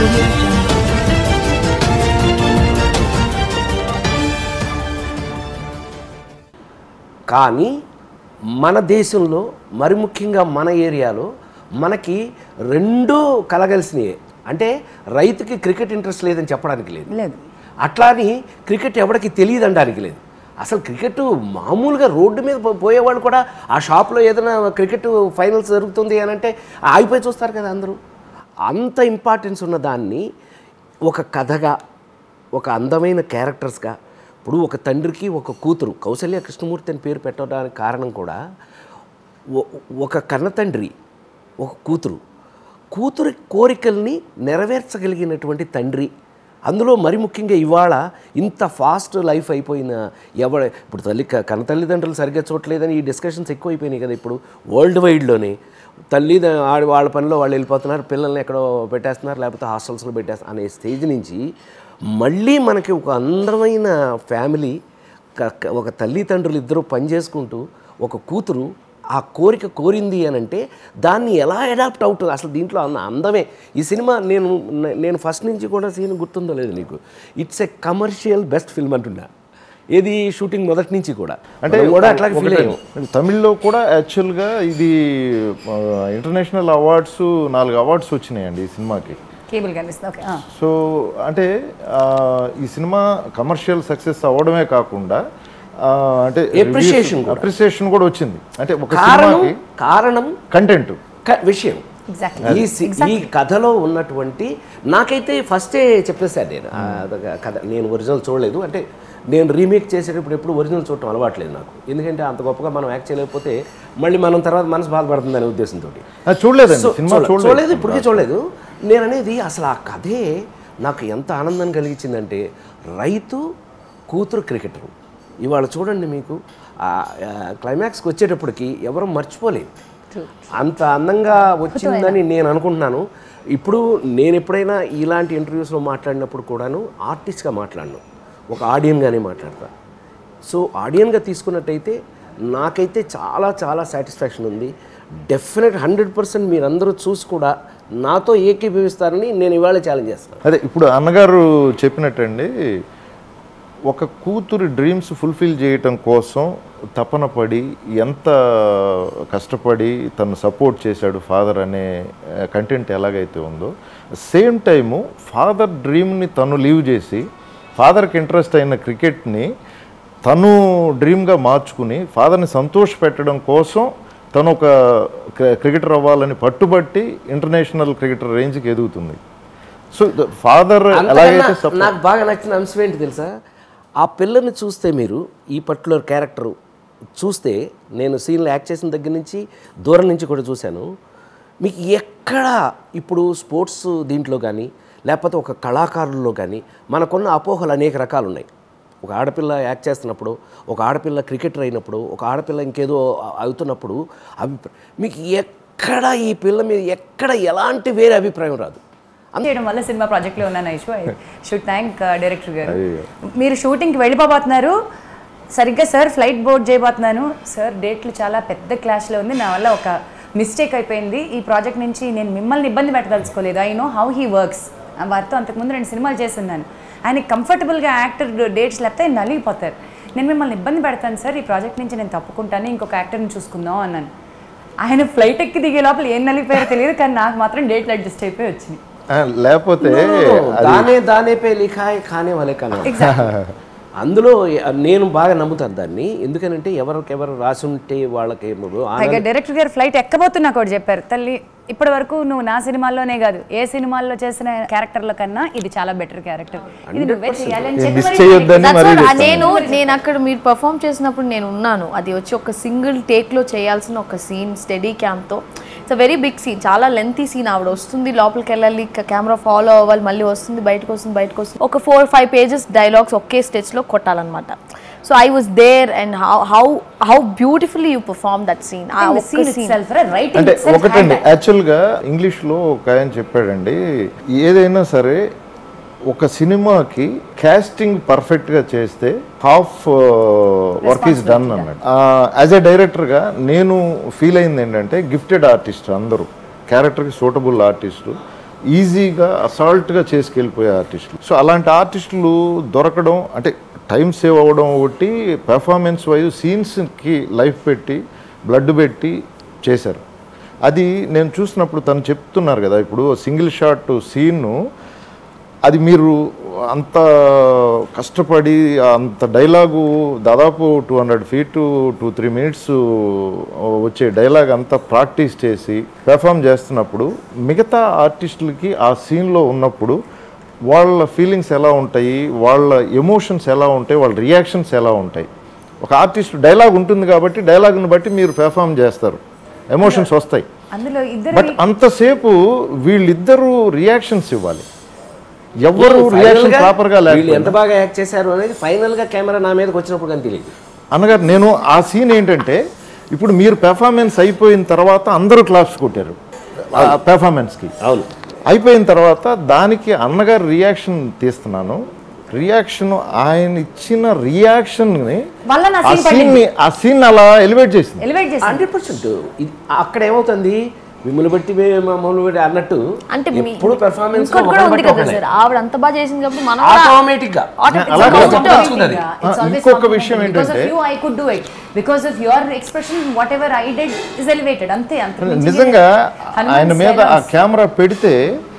audio jungle. కానీ మన దేశంలో మరి ముఖ్యంగా మన ఏరియాలో మనకి రెండు కలగలిసినాయి అంటే రైతుకి క్రికెట్ ఇంట్రెస్ట్ లేదని చెప్పడానికి లేదు లేదు అట్లా అని క్రికెట్ ఎవరికి తెలియదు అనడానికి లేదు అసలు క్రికెట్ మామూలుగా రోడ్డు మీద పో- పోయేవాళ్ళు కూడా ఆ షాప్లో ఏదైనా క్రికెట్ ఫైనల్స్ జరుగుతుంది అని అంటే ఆగిపోయి చూస్తారు కదా అందరూ అంత ఇంపార్టెన్స్ ఉన్న దాన్ని ఒక కథగా ఒక అందమైన క్యారెక్టర్స్గా ఇప్పుడు ఒక తండ్రికి ఒక కూతురు కౌసల్య కృష్ణమూర్తి అని పేరు పెట్టడానికి కారణం కూడా ఒ- ఒక కన్న తండ్రి ఒక కూతురు కూతురి కోరికల్ని నెరవేర్చగలిగినటువంటి తండ్రి అందులో మరి ముఖ్యంగా ఇవాళ ఇంత ఫాస్ట్ లైఫ్ అయిపోయిన ఎవడ ఇప్పుడు తల్లి క- కన్న తల్లిదండ్రులు సరిగ్గా చూడలేదని ఈ డిస్కషన్స్ ఎక్కువైపోయినాయి కదా ఇప్పుడు వరల్డ్ వైడ్లోనే తల్లి ద- ఆడ- వాళ్ళ పనిలో వాళ్ళు వెళ్ళిపోతున్నారు పిల్లల్ని ఎక్కడో పెట్టేస్తున్నారు లేకపోతే హాస్టల్స్లో పెట్టేస్తున్నారు అనే స్టేజ్ నుంచి మళ్ళీ మనకి ఒక అందమైన ఫ్యామిలీ క- క- ఒక తల్లిదండ్రులు ఇద్దరు పనిచేసుకుంటూ ఒక కూతురు ఆ కోరిక కోరింది అని అంటే దాన్ని ఎలా అడాప్ట్ అవుతుంది అసలు దీంట్లో అన్న అందమే ఈ సినిమా నేను నేను ఫస్ట్ నుంచి కూడా సీన్ గుర్తుందో లేదు నీకు it's a commercial best film అంటున్నా ఏది షూటింగ్ మొదటి నుంచి కూడా అంటే మనం కూడా అట్లాగే ఫీల్ ఒకటండి. అయ్యాం తమిళ్లో కూడా యాక్చువల్గా ఇది ఇంటర్నేషనల్ అవార్డ్స్ నాలుగు అవార్డ్స్ వచ్చినాయండి ఈ సినిమాకి కేబుల్ కనిపిస్తుంది ఓకే సో అంటే ఆ, ఈ సినిమా కమర్షియల్ సక్సెస్ అవ్వడమే కాకుండా ఆ, అంటే Appreciation కూడా. అప్రిసియేషన్ కూడా వచ్చింది అంటే ఒక కారణం సినిమాకి కారణం కంటెంట్ క- విషయం ఎగ్జాక్ట్లీ ఈ సి- ఈ కథలో ఉన్నటువంటి నాకైతే ఫస్టే చెప్పేశాను నేను ఆ అదొక కథ నేను ఒరిజినల్ చూడలేదు అంటే నేను రీమేక్ చేసేటప్పుడు ఎప్పుడు ఒరిజినల్ చూడటం అలవాట్లేదు నాకు ఎందుకంటే అంత గొప్పగా మనం యాక్ట్ చేయలేకపోతే మళ్ళీ మనం తర్వాత మనసు బాధపడుతుంది అనే ఉద్దేశంతో చూడలేదండి సో- సినిమా చూడలేదు. చూడలేదు చూడలేదు ఇప్పటికీ చూడలేదు నేను అనేది అసలు ఆ కథే నాకు ఎంత ఆనందం కలిగించిందంటే రైతు కూతురు క్రికెటరు ఇవాళ చూడండి మీకు ఆ ఆ క్లైమాక్స్కి వచ్చేటప్పటికి ఎవరు మర్చిపోలేదు అంత అందంగా వచ్చిందని నేను అనుకుంటున్నాను ఇప్పుడు నేను ఎప్పుడైనా ఇలాంటి ఇంటర్వ్యూస్లో మాట్లాడినప్పుడు కూడాను ఆర్టిస్ట్గా మాట్లాడను ఒక ఆడియన్గానే మాట్లాడతా సో ఆడియన్గా తీసుకున్నట్టయితే నాకైతే చాలా చాలా సాటిస్ఫాక్షన్ ఉంది డెఫినెట్ హండ్రెడ్ పర్సెంట్ మీరందరూ చూసి కూడా నాతో ఏకీభవిస్తారని నేను ఇవాళ ఛాలెంజ్ చేస్తాను అదే ఇప్పుడు అన్నగారు చెప్పినట్టండి ఒక కూతురి డ్రీమ్స్ ఫుల్ఫిల్ చేయటం కోసం తపన పడి ఎంత కష్టపడి తను సపోర్ట్ చేశాడు ఫాదర్ అనే కంటెంట్ ఎలాగైతే ఉందో సేమ్ టైము ఫాదర్ డ్రీమ్ని తను లీవ్ చేసి ఫాదర్కి ఇంట్రెస్ట్ అయిన క్రికెట్ని తను డ్రీమ్గా మార్చుకుని ఫాదర్ని సంతోష పెట్టడం కోసం తను ఒక క్రికెటర్ అవ్వాలని పట్టుబట్టి ఇంటర్నేషనల్ క్రికెటర్ రేంజ్కి ఎదుగుతుంది సో ఫాదర్ ఎలాగైతే అంతకన్నా support- నాకు బాగా నచ్చిన అంశం ఏంటి తెలుసా ఆ పిల్లని చూస్తే మీరు ఈ పర్టికులర్ క్యారెక్టర్ చూస్తే నేను సీన్లో యాక్ట్ చేసిన దగ్గర నుంచి దూరం నుంచి కూడా చూశాను మీకు ఎక్కడ ఇప్పుడు స్పోర్ట్స్ దీంట్లో కానీ లేకపోతే ఒక కళాకారుల్లో కానీ మనకున్న అపోహలు అనేక రకాలు ఉన్నాయి ఒక ఆడపిల్ల యాక్ట్ చేస్తున్నప్పుడు ఒక ఆడపిల్ల క్రికెటర్ అయినప్పుడు ఒక ఆడపిల్ల ఇంకేదో అవుతున్నప్పుడు అభిప్రాయం మీకు ఎక్కడ ఈ పిల్ల మీద ఎక్కడ ఎలాంటి వేరే అభిప్రాయం రాదు చేయడం వల్ల సినిమా ప్రాజెక్ట్లో ఉన్నాను Aishu I should thank director గారు మీరు షూటింగ్కి వెళ్ళిపోబోతున్నారు సరిగ్గా సార్ ఫ్లైట్ బోర్డ్ చేయబోతున్నాను సార్ డేట్లు చాలా పెద్ద క్లాష్లో ఉంది నా వల్ల ఒక మిస్టేక్ అయిపోయింది ఈ ప్రాజెక్ట్ నుంచి నేను మిమ్మల్ని ఇబ్బంది పెట్టదలుచుకోలేదు I know how he works వారితో అంతకుముందు రెండు సినిమాలు చేస్తున్నాను ఆయన కంఫర్టబుల్గా యాక్టర్ డేట్స్ లేకపోతే ఆయన నలిగిపోతారు నేను మిమ్మల్ని ఇబ్బంది పెడతాను సార్ ఈ ప్రాజెక్ట్ నుంచి నేను తప్పుకుంటాను ఇంకొక యాక్టర్ని చూసుకుందాం అన్నాను ఆయన ఫ్లైట్ ఎక్కి దిగే లోపల ఏం నలిగిపోయారో తెలియదు కానీ నాకు మాత్రం డేట్లు అడ్జస్ట్ అయిపోయి వచ్చినాయి ఆ, లేకపోతే దానే దానే పే లిఖాయ్ ఖానే వాళ్ళే కన్నా అందులో నేను బాగా నమ్ముతాను దాన్ని ఎందుకనంటే ఎవరికెవరు రాసి ఉంటే వాళ్ళకి పైగా డైరెక్టర్ గారు ఫ్లైట్ ఎక్కబోతున్నా కూడా చెప్పారు తల్లి ఇప్పటి వరకు నువ్వు నా సినిమాల్లోనే కాదు ఏ సినిమాల్లో చేసిన క్యారెక్టర్ల కన్నా ఇది చాలా బెటర్ క్యారెక్టర్ ఇది నువ్వే చేయాలి అని చెప్పి మిస్ మరి చేయొద్దని That's మరీ what, ఆ చెప్తాను. నేను నేను అక్కడ మీరు పర్ఫామ్ చేసినప్పుడు నేను ఉన్నాను అది వచ్చి ఒక సింగిల్ టేక్లో చేయాల్సిన ఒక సీన్ స్టడీ క్యామ్తో it's a very big scene చాలా లెంతీ సీన్ ఆవిడ వస్తుంది లోపలికి వెళ్ళాలి కెమెరా ఫాలో అవ్వాలి మళ్ళీ వస్తుంది బయటకు వస్తుంది బయటకు వస్తుంది ఒక ఫోర్ ఫైవ్ పేజెస్ డైలాగ్స్ ఒకే స్టేజ్లో కొట్టాలన్నమాట so I was there and how how how beautifully you perform that scene ఆ the ఒక్క scene scene. itself, writing అంటే itself ఒకటండి had that. యాక్చువల్గా ఇంగ్లీష్లో ఒక ఆయన చెప్పాడండి ఏదైనా సరే ఒక సినిమాకి కాస్టింగ్ పర్ఫెక్ట్గా చేస్తే హాఫ్ వర్క్ ఈజ్ డన్ అన్నాడు యాజ్ ఎ డైరెక్టర్గా నేను ఫీల్ అయింది ఏంటంటే గిఫ్టెడ్ ఆర్టిస్ట్ అందరూ క్యారెక్టర్కి సూటబుల్ ఆర్టిస్టు ఈజీగా అసాల్ట్గా చేసుకెళ్ళిపోయే ఆర్టిస్టులు సో అలాంటి ఆర్టిస్టులు దొరకడం అంటే టైం సేవ్ అవ్వడం ఒకటి పెర్ఫార్మెన్స్ వైజ్ సీన్స్కి లైఫ్ పెట్టి బ్లడ్ పెట్టి చేశారు అది నేను చూసినప్పుడు తను చెప్తున్నారు కదా ఇప్పుడు సింగిల్ షాట్ సీన్ను అది మీరు అంత కష్టపడి అంత డైలాగు దాదాపు two hundred feet two three minutes వచ్చే డైలాగ్ అంతా ప్రాక్టీస్ చేసి పెర్ఫామ్ చేస్తున్నప్పుడు మిగతా ఆర్టిస్టులకి ఆ సీన్లో ఉన్నప్పుడు వాళ్ళ ఫీలింగ్స్ ఎలా ఉంటాయి వాళ్ళ ఎమోషన్స్ ఎలా ఉంటాయి వాళ్ళ రియాక్షన్స్ ఎలా ఉంటాయి ఒక ఆర్టిస్ట్ డైలాగ్ ఉంటుంది కాబట్టి డైలాగ్ను బట్టి మీరు పెర్ఫామ్ చేస్తారు ఎమోషన్స్ వస్తాయి అందులో ఇద్దరు బట్ అంతసేపు వీళ్ళిద్దరూ రియాక్షన్స్ ఇవ్వాలి ఎవరు రియాక్షన్ Final గా ప్రాపర్ గా వీళ్ళు ఎంత లేకపోయినా బాగా యాక్ట్ చేశారు అనేది ఫైనల్ గా కెమెరా నా మీదకి వచ్చినప్పుడు కానీ తెలియదు అనగా నేను ఆ సీన్ ఏంటంటే ఇప్పుడు మీరు పెర్ఫార్మెన్స్ అయిపోయిన తర్వాత అందరూ క్లాప్స్ కొట్టారు ఆ పెర్ఫార్మెన్స్కి అవును అయిపోయిన తర్వాత దానికి అన్నగారు రియాక్షన్ తీస్తున్నాను రియాక్షన్ ఆయన ఇచ్చిన రియాక్షన్ని వల్ల నా ఆ scene సీన్ ఆ సీన్ అలా ఎలివేట్ చేసింది ఎలివేట్ చేసి హండ్రెడ్ పర్సెంట్ అక్కడ ఏమవుతుంది మిమ్మల్ని బట్టి మే- మమ్మల్ని బట్టి అన్నట్టు అంటే మీ- ఎప్పుడు పెర్ఫార్మెన్స్ ఇంకోటి కూడా ఉంది కదా సార్ ఆవిడ అంత బాగా చేసింది కాబట్టి మనం కూడా ఆటోమేటిక్ గా automatic అలా గా కాదు. ఉంటాం. ఉంటుంది. ఇంకొక విషయం ఏంటంటే- you I could do it because of your expression whatever I did is elevated అంతే అంత నిజంగా ఆయన మీద ఆ కెమెరా పెడితే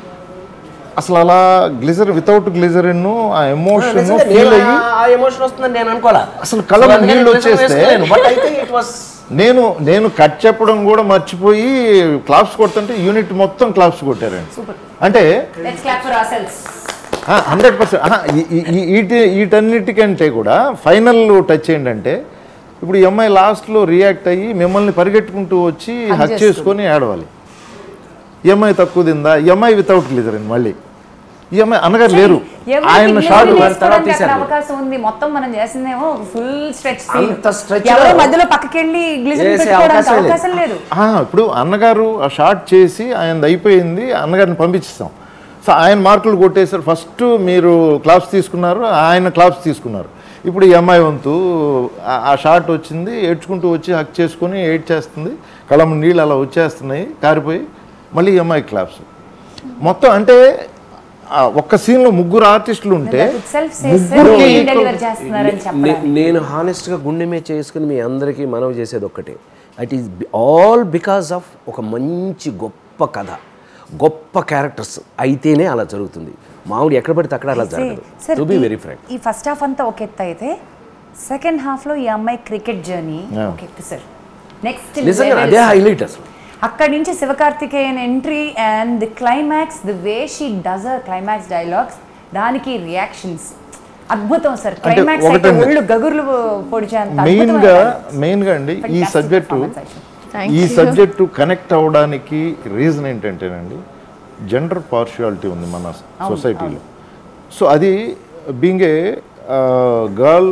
అసలు అలా గ్లిజర్ వితౌట్ గ్లిజరిన్ ఆ ఎమోషన్ నిజంగా ఫీల్ నేను అయ్యి ఆ- ఆ ఎమోషన్ వస్తుందని నేను అనుకోలే అసలు కళ్ళలో అందుకని నీళ్ళు నిజంగా వచ్చేస్తే- వేసుకోలేను. But అయితే it was నేను నేను కట్ చెప్పడం కూడా మర్చిపోయి క్లాప్స్ కొడుతుంటే యూనిట్ మొత్తం క్లాప్స్ కొట్టారండి అంటే let's clap for ourselves hundred percent వీటి వీటన్నిటికంటే కూడా ఫైనల్ టచ్ ఏంటంటే ఇప్పుడు ఈ అమ్మాయి లాస్ట్లో రియాక్ట్ అయ్యి మిమ్మల్ని పరిగెట్టుకుంటూ వచ్చి హక్ చేసుకొని ఏడవాలి ఈ అమ్మాయి తక్కువ తిందా ఈ అమ్మాయి వితౌట్ గ్లిజరిన్ మళ్ళీ ఈ అమ్మాయి అనగారు లేరు ఆయన షార్ట్ తర్వాత తీశారు. అవకాశం ఉంది మొత్తం మనం చేసిందేమో ఫుల్ స్ట్రెచ్ అంత stretch ఎవరో లో మధ్యలో పక్కకెళ్ళి గ్లిజరిన్ వేసే పెట్టుకోవడానికి అవకాశం లేదు. అవకాశం లేదు ఆ, ఇప్పుడు అన్నగారు ఆ షార్ట్ చేసి ఆయన అయిపోయింది అన్నగారిని పంపించిస్తాం సో ఆయన మార్కులు కొట్టేశారు ఫస్ట్ మీరు క్లాప్స్ తీసుకున్నారు ఆయన క్లాప్స్ తీసుకున్నారు ఇప్పుడు ఈ అమ్మాయి వంతు ఆ- ఆ షార్ట్ వచ్చింది ఏడ్చుకుంటూ వచ్చి హక్ చేసుకొని ఏడ్ చేస్తుంది కళ్ళం నీళ్ళు అలా వచ్చేస్తున్నాయి కారిపోయి మళ్ళీ ఈ అమ్మాయి క్లాప్స్ మొత్తం అంటే ఆ ఒక్క సీన్లో ముగ్గురు ఆర్టిస్టులు ఉంటే That itself says, sir, ముగ్గురికి ఏం equal- డెలివర్ చేస్తున్నారని నే- చెప్పడానికి నేను హానెస్ట్గా గుండె మీద చేసుకుని మీ అందరికీ మనవి చేసేది ఒక్కటే it is all because of ఒక మంచి గొప్ప కథ గొప్ప క్యారెక్టర్స్ అయితేనే అలా జరుగుతుంది మామూలు ఎక్కడ పడితే అక్కడ అలా జరగదు సార్ టు బి ఈ- వెరీ ఫ్రాంక్ ఈ ఫస్ట్ హాఫ్ అంతా ఒక ఎత్తు అయితే సెకండ్ హాఫ్ లో ఈ అమ్మాయి క్రికెట్ జర్నీ Yeah. ఒక ఎత్తు సార్ నెక్స్ట్ నిజంగా అదే హైలైట్ అసలు అక్కడి నుంచి Sivakarthikeyan entry and the climax the way she does a climax dialogues దానికి రియాక్షన్స్ అద్భుతం సార్ క్లైమాక్స్ అయితే ఒకటండి. ఒళ్ళు గగుర్లు పొడిచేంత మెయిన్ అద్భుతమైన గా dialogues. మెయిన్ గా అండి ఈ Fantastic subject performance, Aisha. Thank ఈ you. సబ్జెక్టు కనెక్ట్ అవ్వడానికి రీజన్ ఏంటంటేనండి జెండర్ పార్షియాలిటీ ఉంది మన సొసైటీలో సో అది బీయింగ్ ఏ గర్ల్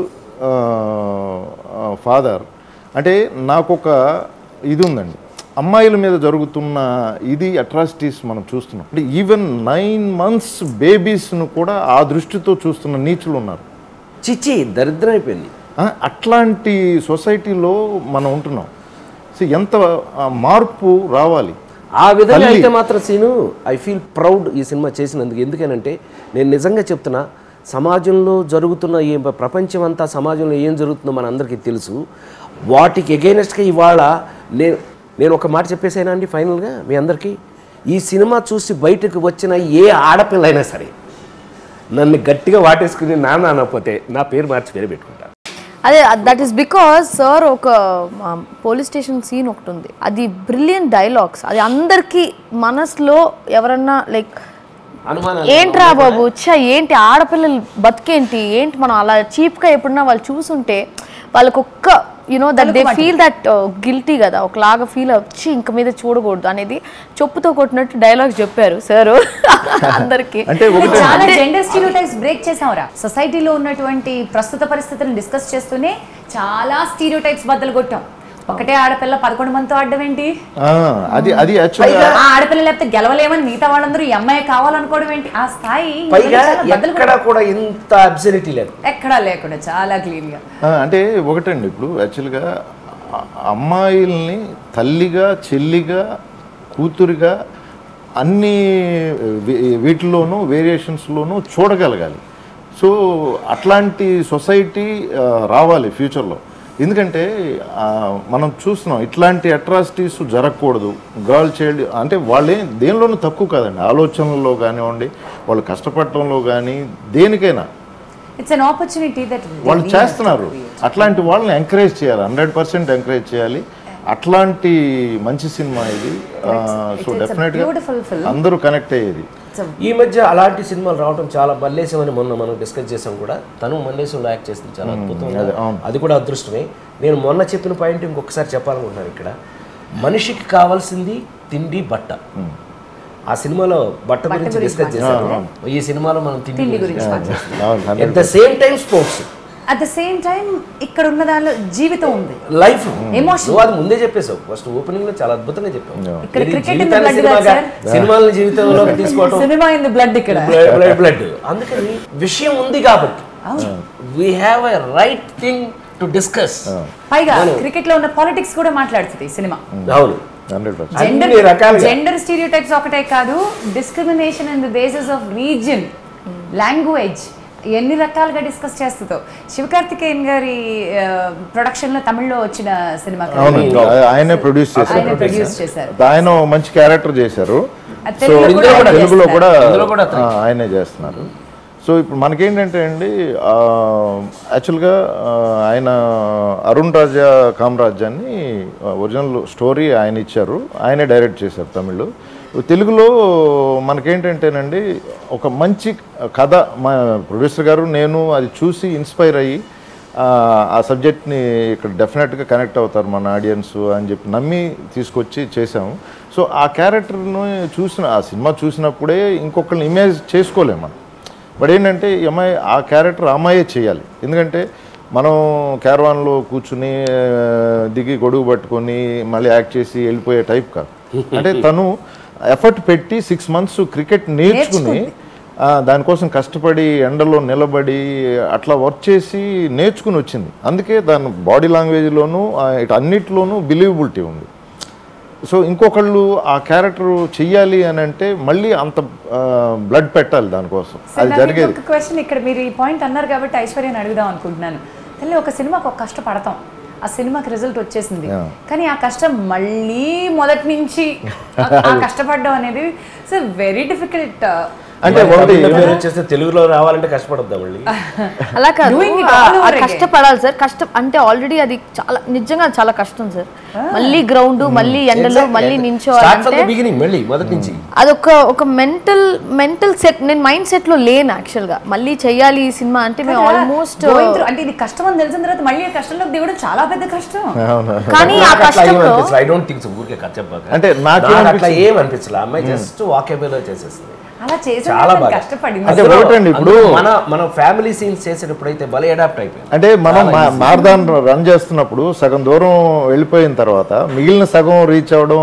ఫాదర్ అంటే నాకు ఒక ఇది ఉందండి అమ్మాయిల మీద జరుగుతున్న ఇది అట్రాసిటీస్ మనం చూస్తున్నాం అంటే ఈవెన్ నైన్ మంత్స్ బేబీస్ను కూడా ఆ దృష్టితో చూస్తున్న నీచులు ఉన్నారు చిచ్చి దరిద్రం అయిపోయింది ఆ, అట్లాంటి సొసైటీలో మనం ఉంటున్నాం సో ఎంత ఆ, మార్పు రావాలి ఆ విధంగా తల్లి. అయితే మాత్రం సీను ఐ ఫీల్ ప్రౌడ్ ఈ సినిమా చేసినందుకు ఎందుకనంటే నేను నిజంగా చెప్తున్నా సమాజంలో జరుగుతున్న ఈ ప్రపంచం అంతా సమాజంలో ఏం జరుగుతుందో మన అందరికీ తెలుసు వాటికి ఎగైనెస్ట్గా ఇవాళ నేను నేను ఒక మాట చెప్పేసానా అండి ఫైనల్గా మీ అందరికీ ఈ సినిమా చూసి బయటకు వచ్చిన ఏ ఆడపిల్ల అయినా సరే నన్ను గట్టిగా వాటేసుకుని నాన్న అనకపోతే నా పేరు మార్చి పేరు పెట్టుకుంటాను అదే దట్ ఈస్ బికాస్ సార్ ఒక పోలీస్ స్టేషన్ సీన్ ఒకటి ఉంది అది బ్రిలియంట్ డైలాగ్స్ అది అందరికీ మనసులో ఎవరన్నా లైక్ అనుమానం ఏంట్రా బాబు ఛ ఏంటి ఆడపిల్లలు బతికేంటి ఏంటి మనం అలా చీప్గా ఎప్పుడన్నా వాళ్ళు చూసుంటే వాళ్ళకి ఒక్క you know that they feel that guilty కదా ఒకలాగా ఫీల్ వచ్చి ఇంక మీద చూడకూడదు అనేది చెప్పుతో కొట్టినట్టు డైలాగ్స్ చెప్పారు సార్ అందరికీ అంటే ఒకటి చాలా జెండర్ స్టీరియోటైప్స్ బ్రేక్ చేసాంరా సొసైటీలో ఉన్నటువంటి ప్రస్తుత పరిస్థితులను డిస్కస్ చేస్తూనే చాలా స్టీరియోటైప్స్ బద్దలు కొట్టాం ఒకటే ఆడపిల్ల పదకొండు మందితో ఆడడం ఏంటి ఆ, అది అది యాక్చువల్గా ఆ ఆడపిల్ల లేకపోతే గెలవలేమని మిగతా వాళ్ళందరూ ఈ అమ్మాయి కావాలనుకోవడం ఏంటి ఆ స్థాయి పైగా చాలా బద్దలు ఎక్కడ కూడా ఇంత అబ్సలిటీ లేదు కొట్టాం. ఎక్కడా లేకుండా చాలా క్లీన్ గా ఆ, అంటే ఒకటండి ఇప్పుడు యాక్చువల్గా అ- అమ్మాయిల్ని తల్లిగా చెల్లిగా కూతురిగా అన్ని వీ- వీటిలోనూ వేరియేషన్స్లోనూ చూడగలగాలి సో అట్లాంటి సొసైటీ ఆ, రావాలి ఫ్యూచర్లో ఎందుకంటే ఆ, మనం చూస్తున్నాం ఇట్లాంటి అట్రాసిటీస్ జరగకూడదు గర్ల్ చైల్డ్ అంటే వాళ్ళే దేనిలోనూ తక్కువ కాదండి ఆలోచనల్లో కానివ్వండి వాళ్ళు కష్టపడటంలో కానీ దేనికైనా ఇట్స్ అన్ ఆపర్చునిటీ దట్ వాళ్ళు చేస్తున్నారు అట్లాంటి వాళ్ళని ఎంకరేజ్ చేయాలి హండ్రెడ్ పర్సెంట్ ఎంకరేజ్ చేయాలి అట్లాంటి మంచి సినిమా ఇది సో it's a డెఫినెట్గా beautiful film. అందరూ కనెక్ట్ అయ్యేది ఈ మధ్య అలాంటి సినిమాలు రావడం చాలా మల్లేశం అని మొన్న మనం డిస్కస్ చేసాం కూడా తను మల్లేశంలో యాక్ట్ చేస్తుంది చాలా అద్భుతంగా అది కూడా అదృష్టమే నేను మొన్న చెప్పిన పాయింట్ ఇంకొకసారి చెప్పాలనుకుంటున్నాను ఇక్కడ మనిషికి కావాల్సింది తిండి బట్ట ఆ సినిమాలో బట్ట గురించి డిస్కస్ చేశాను ఈ సినిమాలో మనం తిండి గురించి అవును, at the same time sports at the same time ఇక్కడ ఉన్న దానిలో జీవితం ఉంది లైఫ్ Emotion. నువ్వు అది ముందే చెప్పేశావు ఫస్ట్ ఓపెనింగ్ లో చాలా అద్భుతంగా చెప్పావు ఇక్కడ ఇది cricket in the జీవితాన్ని blood సినిమాగా కాదు సినిమాలని జీవితంలోకి తీసుకోవటం సినిమా ఇన్ ది బ్లడ్ ఇక్కడ బ్లడ్ బ్లడ్ అందుకని విషయం ఉంది కాబట్టి we have a right thing to discuss పైగా క్రికెట్ లో ఉన్న పాలిటిక్స్ కూడా మాట్లాడుతుంది ఈ సినిమా అవును హండ్రెడ్ పర్సెంట్ జెండర్ అన్ని రకాలుగా. జెండర్ స్టీరియో టైప్స్ ఒకటే కాదు discrimination in the basis of reason language ఎన్ని రకాలుగా డిస్కస్ చేస్తుందో శివకార్తికేయన్ గారి ప్రొడక్షన్ లో తమిళ్లో వచ్చిన సినిమా కదా. అవునండి ఆ- ఆయనే ప్రొడ్యూస్ ఆయన చేశారు ప్రొడ్యూస్ చేశారు ఆయన ఓ మంచి క్యారెక్టర్ చేశారు అది సో తెలుగులో కూడా ఆయన తెలుగులో కూడా ఇందులో కూడా అతనే. ఆ, ఆయనే చేస్తున్నారు సో ఇప్పుడు మనకేంటంటే అండి యాక్చువల్గా ఆయన అరుణ్ రాజా కామరాజ్యాన్ని ఒరిజినల్ స్టోరీ ఆయన ఇచ్చారు ఆయనే డైరెక్ట్ చేశారు తమిళ్లో తెలుగులో మనకేంటంటేనండి ఒక మంచి కథ మా ప్రొడ్యూసర్ గారు నేను అది చూసి ఇన్స్పైర్ అయ్యి ఆ, ఆ సబ్జెక్ట్ని ఇక్కడ డెఫినెట్గా కనెక్ట్ అవుతారు మన ఆడియన్స్ అని చెప్పి నమ్మి తీసుకొచ్చి చేసాము సో ఆ క్యారెక్టర్ను చూసిన ఆ సినిమా చూసినప్పుడే ఇంకొకరిని ఇమేజ్ చేసుకోలేము మనం బట్ ఏంటంటే ఈ అమ్మాయి ఆ క్యారెక్టర్ ఆ అమ్మాయే చేయాలి ఎందుకంటే మనం క్యారవాన్లో కూర్చుని ఆ, దిగి గొడుగు పట్టుకొని మళ్ళీ యాక్ట్ చేసి వెళ్ళిపోయే టైప్ కాదు అంటే తను ఎఫర్ట్ పెట్టి సిక్స్ మంత్స్ క్రికెట్ నేర్చుకుని ఆ, దానికోసం కష్టపడి ఎండలో నిలబడి అట్లా వర్క్ చేసి నేర్చుకుని వచ్చింది అందుకే దాని బాడీ లాంగ్వేజ్లోనూ ఆ, ఇటు అన్నిట్లోనూ బిలీవబిలిటీ ఉంది సో ఇంకొకళ్ళు ఆ క్యారెక్టర్ చెయ్యాలి అని అంటే మళ్ళీ అంత బ్లడ్ పెట్టాలి దానికోసం అది నాకు జరిగేది ఒక క్వశ్చన్ ఇక్కడ మీరు ఈ పాయింట్ అన్నారు కాబట్టి ఐశ్వర్యని అడుగుదాం అనుకుంటున్నాను తల్లి ఒక సినిమాకి ఒక కష్టపడతాం ఆ సినిమాకి రిజల్ట్ వచ్చేసింది కానీ ఆ కష్టం మళ్ళీ మొదటి నుంచి ఆ- ఆ కష్టపడడం అనేది సో వెరీ డిఫికల్ట్ అంటే ఒకటి తమిళ పేరు వచ్చేస్తే తెలుగులో రావాలంటే కష్టపడద్దాం మళ్ళీ అలా కాదు Doing it ఆ- all ఆ over again. కష్టపడాలి సార్ కష్టం అంటే ఆల్రెడీ అది చాలా నిజంగా చాలా కష్టం సార్ మళ్ళీ గ్రౌండ్ మళ్ళీ ఎండలో మళ్ళీ నించోవాలంటే బిగినింగ్ మళ్ళీ మొదటి నుంచి అదొక ఒక మెంటల్ మెంటల్ సెట్ నేను మైండ్ సెట్ లో లేను యాక్చువల్ గా మళ్ళీ చెయ్యాలి ఈ సినిమా అంటే మేము ఆల్మోస్ట్ అంటే ఇది కష్టం అని తెలిసిన తర్వాత మళ్ళీ ఆ కష్టంలోకి దిగడం చాలా పెద్ద కష్టం కానీ ఆ కష్టంలో ఐ డోంట్ థింక్ ఊరికే ఖర్చు చెప్పాక అంటే నాకేం నాకు అట్లా అనిపించింది? ఏం అనిపించలే అమ్మాయి జస్ట్ వాకేబుల్ చేసేస్తుంది అలా చేసి చాలా బాగా కష్టపడింది అంటే అందులో- ఒకటండి ఇప్పుడు- అందులో మన మన ఫ్యామిలీ సీన్స్ చేసేటప్పుడు అయితే భలే అడాప్ట్ అయిపోయింది అంటే మనం మారదాన్ రన్ చేస్తున్నప్పుడు సగం దూరం వెళ్ళిపోయిన తర్వాత మిగిలిన సగం రీచ్ అవ్వడం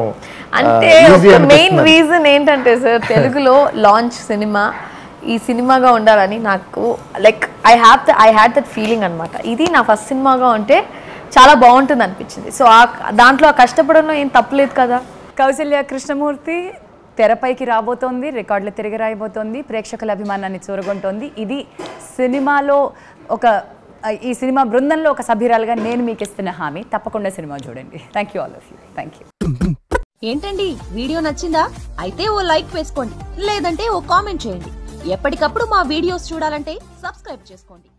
అంటే ఈజీ ఒక మెయిన్ అనిపిస్తుంది రీజన్ ఏంటంటే సార్ తెలుగులో లాంచ్ సినిమా ఈ సినిమాగా ఉండాలని నాకు like I have the I had that feeling అనమాట ఇది నా ఫస్ట్ సినిమాగా ఉంటే చాలా బాగుంటుంది అనిపించింది సో ఆ దాంట్లో ఆ కష్టపడంలో ఏం తప్పలేదు కదా కౌశల్య కృష్ణమూర్తి తెరపైకి రాబోతోంది రికార్డులు తిరిగి రాయబోతోంది ప్రేక్షకుల అభిమానాన్ని చూరగొంటోంది ఇది సినిమాలో ఒక ఈ సినిమా బృందంలో ఒక సభ్యురాలుగా నేను మీకు ఇస్తున్న హామీ తప్పకుండా సినిమా చూడండి thank you all of you thank you ఏంటండి వీడియో నచ్చిందా అయితే ఓ లైక్ వేసుకోండి లేదంటే ఓ కామెంట్ చేయండి ఎప్పటికప్పుడు మా వీడియోస్ చూడాలంటే సబ్స్క్రైబ్ చేసుకోండి